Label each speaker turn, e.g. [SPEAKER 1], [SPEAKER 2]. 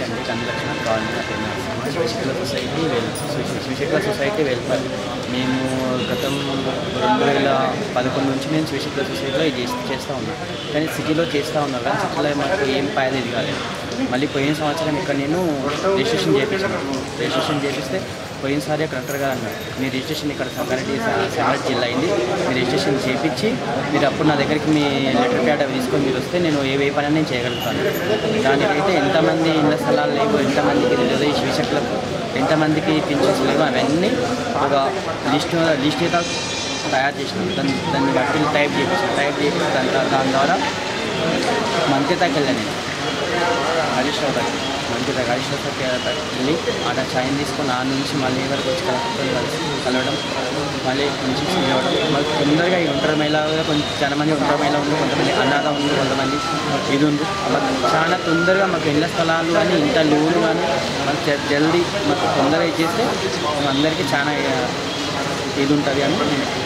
[SPEAKER 1] అండి కందిలక్షణ కాలనీ నా పేరు నరసింహ శివశక్తుల సొసైటీ వెల్ శివశక్తుల సొసైటీ వెల్ఫేర్ మేము గతం రెండు వేల పదకొండు నుంచి నేను శివశక్తుల సొసైటీలో ఇది చేస్- చేస్తూ ఉన్నాను కానీ సిటీలో చేస్తూ ఉన్నాను కానీ సిటీలో మాకు ఏం పాయలు ఇది కాలేదు మళ్ళీ పోయిన సంవత్సరం ఇక్కడ నేను రిజిస్ట్రేషన్ చేయించాను రిజిస్ట్రేషన్ చేపిస్తే పోయినసారి కలెక్టర్ గారు అన్నారు మీ రిజిస్ట్రేషన్ ఇక్కడ సంగారెడ్డి సంగారెడ్డి జిల్లా అయింది మీరు రిజిస్ట్రేషన్ చేయించి మీరు అప్పుడు నా దగ్గరికి మీ లెటర్ ప్యాడ్ అవి తీసుకొని మీరు వస్తే నేను ఏ ఏ పని నేను చేయగలుగుతాను దానికైతే ఎంతమంది ఇళ్ళ స్థలాలు లేవు ఎంతమందికి తెలియదు ఈ శివశక్తులకు ఎంతమందికి పింఛన్స్ లేవు అవన్నీ ఒక లిస్ట్ లిస్ట్ అయితే తయారు చేసినాం దాన్ని దాన్ని బట్టి టైప్ చేపించాను టైప్ చేసి దాని తర్వాత దాని ద్వారా మంత్రితాకి వెళ్ళాను నేను హరీష్ రావు దగ్గర మంచిగా హరీష్ రావు దగ్గర వెళ్ళి ఆడ చైన్ తీసుకొని ఆ నుంచి మళ్ళీ వరకు వచ్చి కలెక్టర్తో కలిసి కలవడం మళ్ళీ నుంచి ఇవ్వడం మళ్ళీ తొందరగా ఈ ఒంటరి మహిళ కూడా కొంచెం చాలా మంది ఒంటరి మహిళ ఉంది కొంతమంది అనాథ ఉంది కొంతమంది ఇది ఉంది మాకు చాలా తొందరగా మాకు ఇళ్ళ స్థలాలు కానీ ఇంత లోన్ కానీ మాకు జ- జల్దీ మాకు తొందరగా ఇచ్చేస్తే అందరికీ చాలా ఇది ఉంటుంది అని నేను